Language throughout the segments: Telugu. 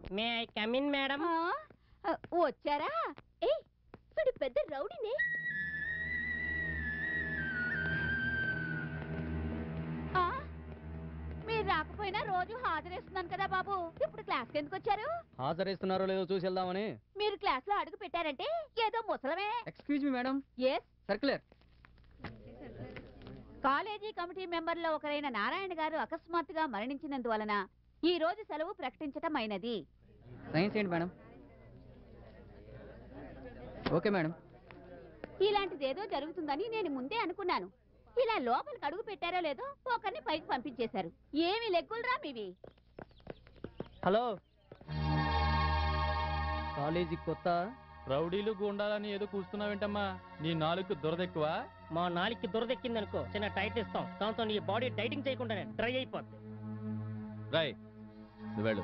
మే ఐ కమిన్ మేడం ఆ, ఆ, వచ్చారా ఏ వీడు పెద్ద రౌడీనే ఆ, మీరు రాకపోయినా రోజు హాజరేస్తున్నాను కదా బాబు ఇప్పుడు క్లాస్కి ఎందుకు వచ్చారు హాజరేస్తున్నారో లేదో చూసి వెళ్దామని మీరు క్లాస్ లో అడుగు పెట్టారంటే ఏదో ముసలమే excuse me madam yes circular college committee మెంబర్లో ఒకరైన నారాయణ గారు అకస్మాత్తుగా మరణించినందువలన ఈ రోజు సెలవు ప్రకటించటం అయినది సైన్స్ ఏంటి మేడం ఓకే మేడం ఇలాంటిదేదో జరుగుతుందని నేను ముందే అనుకున్నాను ఇలా లోపలికి అడుగు పెట్టారో లేదో ఒకరిని పైకి పంపించేశారు ఏమి లెగ్గులరా మీవి హలో కాలేజీ కొత్త రౌడీలు గుండాలని ఏదో కూస్తున్నావేంటమ్మా నీ నాలుగు దురదెక్కువ మా నాలికి దురదెక్కింది అనుకో చిన్న టైట్ ఇస్తాం దాంతో నీ బాడీ డైటింగ్ చేయకుండానే డ్రై అయిపోద్ది రాయ్ నువ్వు వెళ్ళు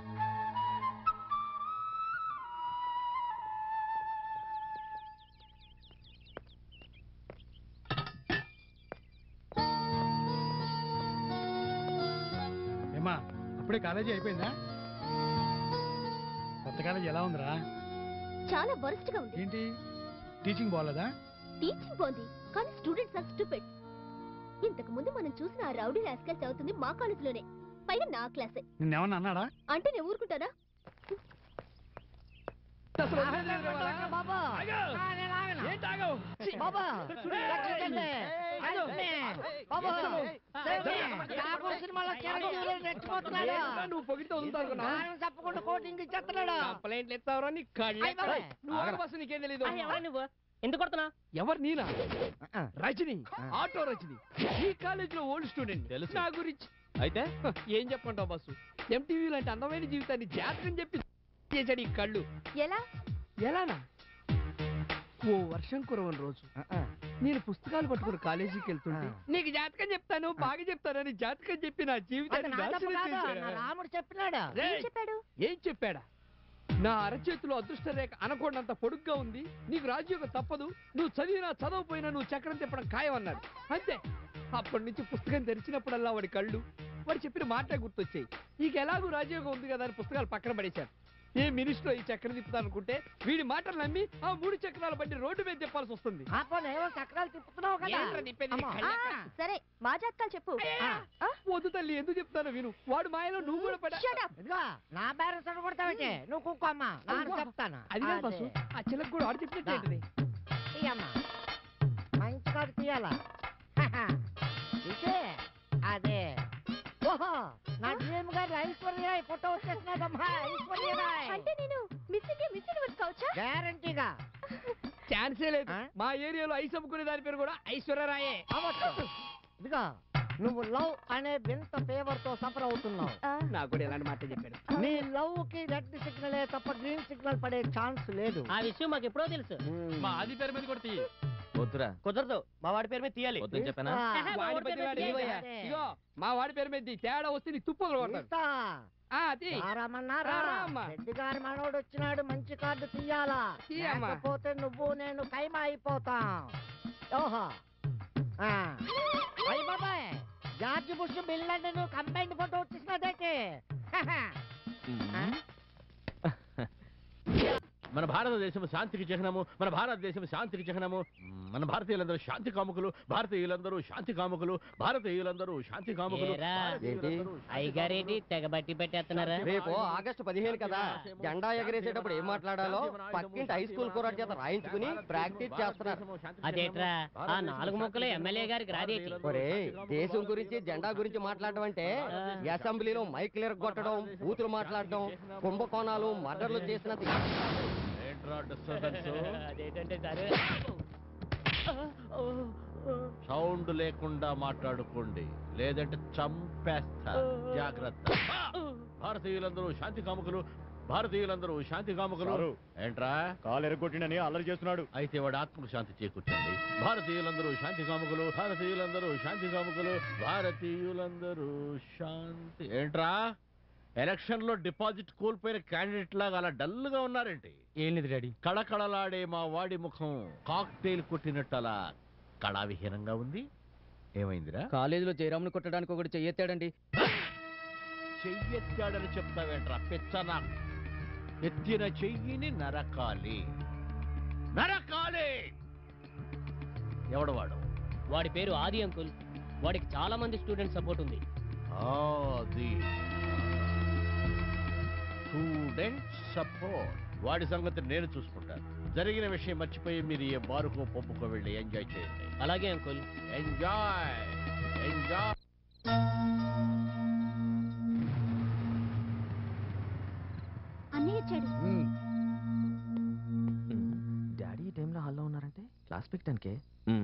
ఏమా అప్పుడే కాలేజీ అయిపోయిందా కొత్త కాలేజీ ఎలా ఉందిరా చాలా వరస్ట్ గా ఉంది ఏంటి టీచింగ్ బాగాలేదా టీచింగ్ బాగుంది కానీ స్టూడెంట్స్ ఆర్ స్టూపిడ్ ఇంతకు ముందు మనం చూసిన ఆ రౌడీ రాస్కల్ చదువుతుంది మా కాలేజీలోనే పైగా నా క్లాసే నిన్నేమన్నా అన్నాడా అంటే నేను ఊరుకుంటానా నువ్వు పొగిడితే వదులుతావు తప్పకుండా కోటింగ్ ఇచ్చేస్తున్నాడు కంప్లైంట్లు ఇస్తావరా నీ కళ్ళు నువ్వు ఆగు బస్సు నీకేం తెలీదు ఆ, ఎవరా నువ్వు ఎందుకు కొడుతున్నా ఎవరు నీనా రజని ఆటో రజని ఈ కాలేజీలో ఓల్డ్ స్టూడెంట్ తెలుసు. నా గురించి అయితే హ, ఏం చెప్పంటావు బస్సు ఎంటీవీ లాంటి అందమైన జీవితాన్ని జాతకం చెప్పి చేశాడు ఈ కళ్ళు ఎలా ఎలానా ఓ వర్షం కురవని రోజు నేను పుస్తకాలు పట్టుకుని కాలేజీకి వెళ్తుంటే నీకు జాతకం చెప్తాను బాగా చెప్తానని జాతకం చెప్పి నా జీవితాన్ని నాశనం చేశాడు. రాముడు చెప్పినాడు రేయ్, చెప్పాడు ఏం చెప్పాడా నా అరచేతిలో అదృష్ట రేఖ అనకొండంత పొడుగ్గా ఉంది నీకు రాజయోగం తప్పదు నువ్వు చదివినా చదవపోయినా నువ్వు చక్రం తిప్పడం ఖాయం అన్నాడు అంతే అప్పటి నుంచి పుస్తకం తెరిచినప్పుడల్లా వాడి కళ్ళు వాడు చెప్పిన మాటే గుర్తొచ్చాయి నీకు ఎలాగూ రాజయోగం ఉంది కదా అని పుస్తకాలు పక్కన పడేశాను ఏ మినిస్టర్ ఈ చక్రం తిప్పుతాను అనుకుంటే వీడి మాటలు నమ్మి ఆ మూడు చక్రాల బండి రోడ్డు మీద తిప్పాల్సి వస్తుంది పాపం ఏవో చక్రాలు తిప్పుతున్నావు కదా ఏంట్రా తిప్పేది? అమ్మా. కళ్ళెక్క. సరే మా జాతకాలు చెప్పు అయ్యా, వద్దు తల్లి ఎందుకు చెప్తాను విను వాడు మాయలో నువ్వు కూడా పడా ఇదిగో నా బ్యారెన్స్ కొడతావేంటి నువ్వు కుక్కో అమ్మా నాన్న చెప్తాను అది కాదు బస్సు ఆ చిలక కూడా ఆడు చెప్పినట్టు ఏంటిది తీయమ్మా మంచి కాదు తీయాలా హహ. ఇదే అదే ఓహో నా డ్రీమ్ గారి ఐశ్వర్య ఫోటో వచ్చేసినదమ్మా ఐశ్వర్య అంటే నేను మిస్ ఇండియా మిస్ యూనివర్స్ కావచ్చా గ్యారంటీగా ఛాన్సే లేదు ఆ? మా ఏరియాలో ఐస్ అమ్ముకునే దాని పేరు కూడా ఐశ్వర్యరాయే అవ్వచ్చు ఇదిగో నువ్వు లవ్ అనే వింత ఫేవర్ తో సఫర్ అవుతున్నావు నాకు కూడా ఎలాంటి మాట చెప్పాడు నీ లవ్ కి రెడ్ సిగ్నల్ తప్ప గ్రీన్ సిగ్నల్ పడే ఛాన్స్ లేదు ఆ విషయం మాకు ఎప్పుడో తెలుసు మా ఆది పేరు మీద కూడా తీయి వద్దురా కుదరదు మా వాడి పేరు మీద తీయాలి వద్దని చెప్పానా తీస్తా. మా వాడి వాడి పది పేరు వాడి మీద ఇవ్వయ్యా. తీయ్. ఇగో మా వాడి పేరు మీద తీ. తేడా వస్తే నీ తుప్పలు కొడతాడు తీస్తా. ఆ తీ రారమ్మన్నా రా, రా. రా అమ్మా. రెడ్డి గారి మనోడు వచ్చినాడు మంచి కార్డు తీయాలా తీయమ్మా. లేకపోతే నువ్వు నేను కైమా అయిపోతాం ఓహో ఆ. అయ్ బాబాయ్ జార్జ్ బుష్ బిల్ అంటే నువ్వు కంబైన్ ఫోటో వచ్చేసినదైతే మన భారతదేశం శాంతికి చిహ్నము మన భారతదేశం శాంతికి చిహ్నము మన భారతీయులందరూ శాంతి కాముకులు భారతీయులందరూ శాంతి కాముకులు భారతీయులందరూ శాంతి కాముకులు ఏంటి? భారతీయులందరూ శాంతి అయ్యగారేంటి తెగ బట్టి పెట్టేస్తున్నారా రేపు ఆగస్టు పదిహేను కదా జెండా ఎగరేసేటప్పుడు ఏం మాట్లాడాలో పక్కింటి హై స్కూల్ కుర్రాడి చేత రాయించుకుని ప్రాక్టీస్ చేస్తున్నారు అదేట్రా ఆ నాలుగు ముక్కలు ఎమ్మెల్యే గారికి రాదేటి ఒరే దేశం గురించి జెండా గురించి మాట్లాడడం అంటే అసెంబ్లీలో మైక్ కొట్టడం బూతులు మాట్లాడడం కుంభకోణాలు మర్డర్లు చేసినది ఏంట్రా disturbance? అదేంటంటే సరే సౌండ్ లేకుండా మాట్లాడుకోండి లేదంటే చంపేస్తా జాగ్రత్త భారతీయులందరూ శాంతి కాముకులు భారతీయులందరూ శాంతి కాముకులు సారు. ఏంట్రా కాలు ఎరగొట్టినని అల్లరి చేస్తున్నాడు అయితే వాడి ఆత్మకు శాంతి చేకూర్చండి భారతీయులందరూ శాంతి కాముకులు భారతీయులందరూ శాంతి కాముకులు భారతీయులందరూ శాంతి ఏంట్రా ఎలక్షన్ లో డిపాజిట్ కోల్పోయిన క్యాండిడేట్ లాగా అలా డల్ గా ఉన్నారేంటి ఏం లేదు డాడీ కళకళలాడే మా వాడి ముఖం కాక్టైల్ కొట్టినట్టు అలా కళావిహీనంగా ఉంది ఏమైందిరా కాలేజీలో జయరాముని కొట్టడానికి ఒకటి చెయ్యెత్తాడండి చెయ్యెత్తాడని చెప్తావేంట్రా పెచ్చనా ఎత్తిన చెయ్యిని నరకాలి నరకాలి ఎవడవాడు వాడి పేరు ఆది అంకుల్ వాడికి చాలా మంది స్టూడెంట్ సపోర్ట్ ఉంది ఆది స్టూడెంట్ సపోర్ట్ వాడి సంగతి నేను చూసుకుంటాను జరిగిన విషయం మర్చిపోయి మీరు ఏ బారుకో పప్పుకో వెళ్ళి ఎంజాయ్ చేయండి అలాగే అంకుల్ ఎంజాయ్ ఎంజాయ్ అన్నయ్య వచ్చాడు డాడీ ఈ టైంలో హాల్లో ఉన్నారంటే క్లాస్ పెట్టానికే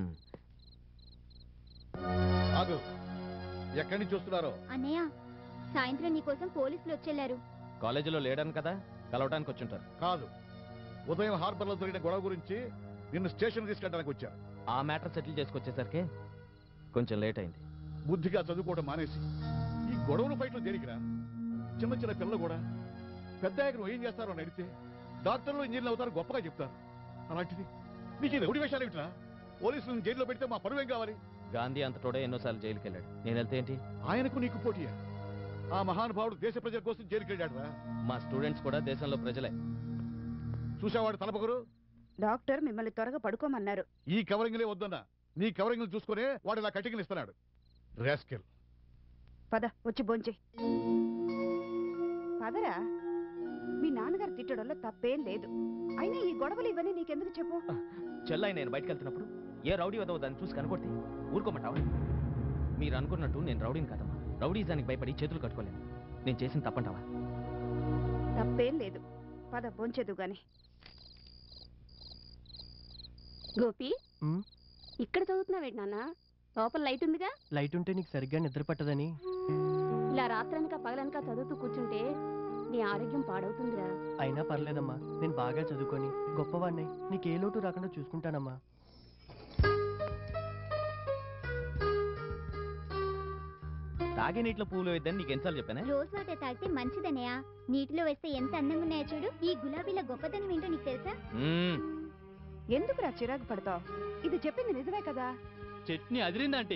ఆగు ఎక్కడి నుంచి వస్తున్నారో అన్నయ్య సాయంత్రం నీకోసం పోలీసులు వచ్చేళ్లారు కాలేజీలో లేడని కదా కలవడానికి వచ్చుంటారు కాదు ఉదయం హార్బర్ లో జరిగిన గొడవ గురించి నిన్ను స్టేషన్ తీసుకెళ్ళడానికి వచ్చారు ఆ మ్యాటర్ సెటిల్ చేసుకొచ్చేసరికి కొంచెం లేట్ అయింది బుద్ధిగా చదువుకోవడం మానేసి ఈ గొడవలు ఫైట్లు దేనికిరా చిన్న చిన్న పిల్లలు కూడా పెద్ద అయ్యాక నువ్వు ఏం చేస్తారో అని అడిగితే డాక్టర్లు ఇంజనీర్లు అవుతారు గొప్పగా చెప్తారు అలాంటిది నీకు ఈ రౌడీ వేషాలు ఏమిట్రా పోలీసులను జైల్లో పెడితే మా పరువు ఏం కావాలి గాంధీ అంతటోడే ఎన్నోసార్లు జైలుకి వెళ్ళాడు నేను వెళ్తే ఏంటి ఆయనకు నీకు పోటీయా ఆ మహానుభావుడు దేశ ప్రజల కోసం జైలుకి వెళ్ళాడురా మా స్టూడెంట్స్ కూడా దేశంలో ప్రజలే చూసావాడు తలపగురు డాక్టర్ మిమ్మల్ని త్వరగా పడుకోమన్నారు ఈ కవరింగ్లే వద్దన్నా నీ కవరింగ్లు చూసుకునే వాడు ఇలా కటింగ్లు ఇస్తున్నాడు రాస్కెల్ పద వచ్చి బొంచి పదరా మీ నాన్నగారు తిట్టడంలో తప్పేం లేదు అయినా ఈ గొడవలు ఇవన్నీ నీకెందుకు చెప్పు చెల్లై నేను బయటకు వెళ్తున్నప్పుడు ఏ రౌడీ వదవ దాన్ని చూసి కనకొడితే ఊరుకోమంటావా మీరు అనుకున్నట్టు నేను రౌడీని కాదమ్మా రౌడీజానికి భయపడి చేతులు కట్టుకోలేను నేను చేసిన తప్పంటావా తప్పేం లేదు పద బొంచేదు గాని గోపి ఉమ్. ఇక్కడ చదువుతున్నావేంటి నాన్న లోపల లైట్ ఉందిగా లైట్ ఉంటే నీకు సరిగ్గా నిద్ర పట్టదని ఇలా రాత్రనక పగలనక చదువుతూ కూర్చుంటే నీ ఆరోగ్యం పాడవుతుందిరా అయినా పర్లేదమ్మా నేను బాగా చదువుకొని గొప్పవాడిని నీకు ఏ లోటు రాకుండా చూసుకుంటానమ్మా తాగే నీటిలో పూలు వేద్దని నీకు ఎన్నిసార్లు చెప్పానే రోజ్ వాటర్ తాగితే మంచిదనయా నీటిలో వేస్తే ఎంత అందంగా ఉన్నాయో చూడు ఈ గులాబీల గొప్పతనం ఏంటో నీకు తెలుసా మ్మ్. ఎందుకురా చిరాకు పడతావు ఇది చెప్పింది నిజమే కదా చట్నీ అదిరిందంటే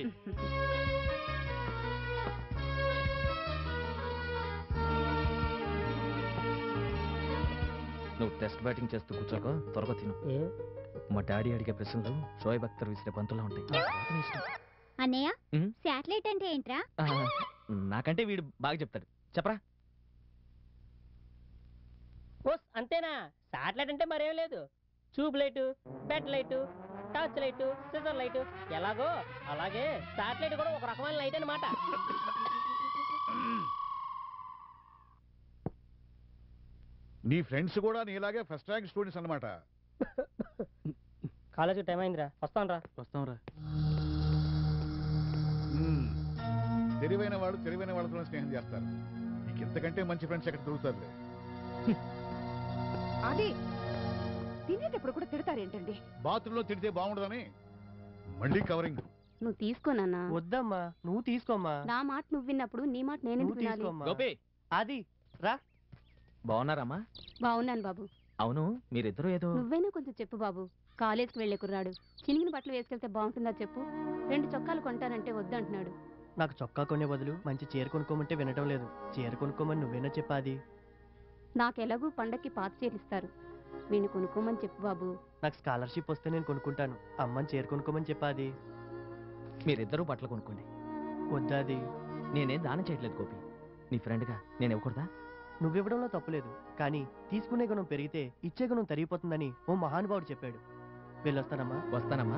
నువ్వు టెస్ట్ బ్యాటింగ్ చేస్తూ కూర్చోక త్వరగా తిను మా డాడీ అడిగే ప్రశ్నలు షోయబ్ అఖ్తర్ విసిరే బంతులా ఉంటాయి తర్వాత నీ ఇష్టం. అన్నయ్య ఉమ్. శాటిలైట్ అంటే ఏంట్రా ఆ, నాకంటే వీడు బాగా చెప్తాడు చెప్పరా ఓస్ అంతేనా సాటిలైట్ అంటే మరేం లేదు tube light bed light torch light scissor light ఎలాగో అలాగే సాటిలైట్ కూడా ఒక రకమైన లైట్ అన్నమాట నీ ఫ్రెండ్స్ కూడా నీలాగే ఫస్ట్ ర్యాంక్ స్టూడెంట్స్ అన్నమాట కాలేజీ టైం అయిందిరా వస్తాను రా వస్తాంరా మ్మ్. తెలివైన వాళ్ళు తెలివైన వాళ్ళతో స్నేహం చేస్తారు నీకు ఇంతకంటే మంచి ఫ్రెండ్స్ ఎక్కడ దొరుకుతారులే అది తినేటప్పుడు కూడా తిడతారేంటండి బాత్రూంలో తిడితే బాగుండదని మళ్ళీ కవరింగ్ నువ్వు తీసుకోనన్నా వద్దమ్మా నువ్వు తీసుకోమ్మా నా మాట నువ్వు విన్నప్పుడు నీ మాట నేను నువ్వు వినాలి తీసుకోమ్మా గోపి అది రా బాగున్నారమ్మా బాగున్నాను బాబు అవును మీరిద్దరూ ఏదో నువ్వైనా కొంచెం చెప్పు బాబు కాలేజ్కి వెళ్ళే కుర్రాడు చినిగిన బట్టలు వేసుకెళ్తే బాగుంటుందా చెప్పు రెండు చొక్కాలు కొంటానంటే వద్దంటున్నాడు నాకు చొక్కా కొనే బదులు మంచి చీర కొనుక్కోమంటే వినటం లేదు చీర కొనుక్కోమని నువ్వేనా చెప్పాది నాకెలాగూ పండక్కి పాత చేరిస్తారు వీణ్ణి కొనుక్కోమని చెప్పు బాబు నాకు స్కాలర్షిప్ వస్తే నేను కొనుక్కుంటాను అమ్మని చీర కొనుక్కోమని చెప్పాది మీరిద్దరూ బట్టలు కొనుక్కోండి వద్దాది నేనేం దానం చేయట్లేదు గోపి నీ ఫ్రెండ్గా నేను ఇవ్వకూడదా నువ్వివ్వడంలో తప్పులేదు కానీ తీసుకునే గుణం పెరిగితే ఇచ్చే గుణం తరిగిపోతుందని ఓ మహానుభావుడు చెప్పాడు వెళ్ళొస్తానమ్మా వస్తానమ్మా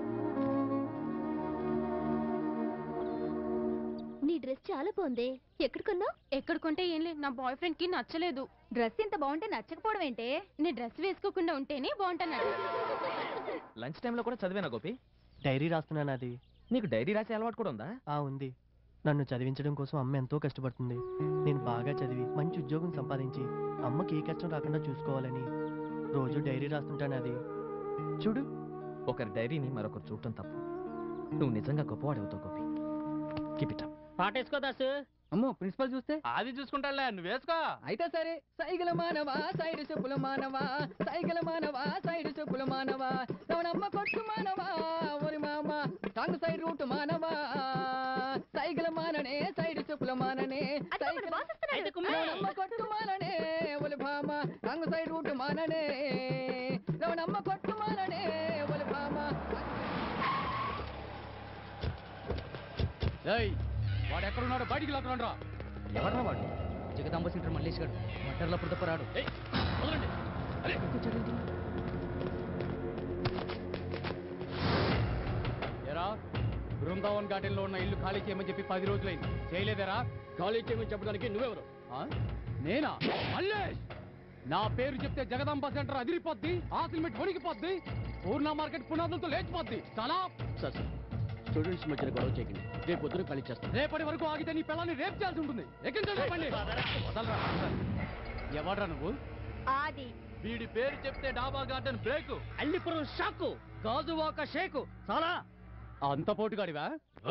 నీ డ్రెస్ చాలా బాగుంది ఎక్కడ కొన్నావు ఎక్కడ కొంటే ఏం లేదు నా బాయ్ ఫ్రెండ్ కి నచ్చలేదు డ్రెస్ ఇంత బాగుంటే నచ్చకపోవడం ఏంటే నీ డ్రెస్ వేసుకోకుండా ఉంటేనే బాగుంటున్నాడు లంచ్ టైంలో కూడా చదివేనా గోపి డైరీ రాస్తున్నాను అది నీకు డైరీ రాసే అలవాటు కూడా ఉందా ఆ ఉంది నన్ను చదివించడం కోసం అమ్మ ఎంతో కష్టపడుతుంది నేను బాగా చదివి మంచి ఉద్యోగం సంపాదించి అమ్మకి ఏ కష్టం రాకుండా చూసుకోవాలని రోజు డైరీ రాస్తుంటాను అది చూడు ఒకరి డైరీని మరొకరు చూడటం తప్పు నువ్వు నిజంగా గొప్పవాడు అవుతావు గోపి కీప్ ఇట్ పాటేసుకో దాసు అమ్మో ప్రిన్సిపల్ చూస్తే అది చూసుకుంటాలే నువ్వు వేసుకో అయితే సరే సైకిల్ మానవా సైడ్ చెప్పుల మానవా సైకిల్ మానవా సైడ్ చెప్పుల మానవా రవణమ్మ కొట్టు మానవా ఒరి మామ టాంగ్ సైడ్ రూట్ మానవా సైకిల్ మాననే సైడ్ చెప్పుల మాననే సైకిల్ రవణమ్మ కొట్టు మాననే ఒలి భామ టాంగ్ సైడ్ రూట్ మాననే రవణమ్మ కొట్టు మాననే ఒలి భామ వాడు ఎక్కడున్నాడు బయటికి లాక్కరా ఎవర్రా వాడు జగదాంబ సెంటర్ మల్లేష్ గారు మటర్ల పుడపరాడు ఎరా బృందావన్ గార్డెన్ లో ఉన్న ఇల్లు ఖాళీ చేయమని చెప్పి పది రోజులైంది చేయలేదరా ఖాళీ చేయమని చెప్పడానికి నువ్వెవరు నేనా మల్లేష్ నా పేరు చెప్తే జగదాంబ సెంటర్ అదిరిపోద్ది ఆ సిమెంట్ వణికిపోద్ది పూర్ణ మార్కెట్ పునాదులతో లేచిపోద్ది చాలా సార్ సార్ స్టూడెంట్స్ మధ్యన గొడవ చేయకండి రేపు పొద్దున ఖాళీ చేస్తాను రేపటి వరకు ఆగితే నీ పిల్లల్ని రేపు చేయాల్సి ఉంటుంది ఎక్కించండి బండి. వదలరా ఎవడ్రా నువ్వు ఆది వీడి పేరు చెప్తే Daba Garden break Allipuram shock Gajuwaka shake చాలా అంత పోటుగాడివా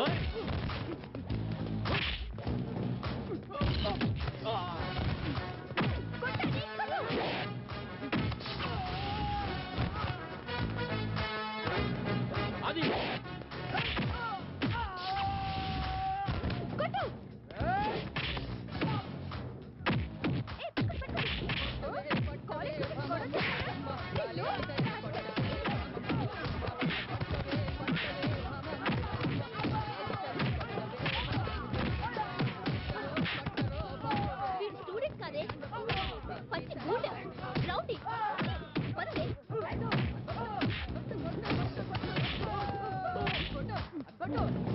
అది వీడు స్టూడెంట్ కాదే పచ్చి గూడ రౌడీ పదలే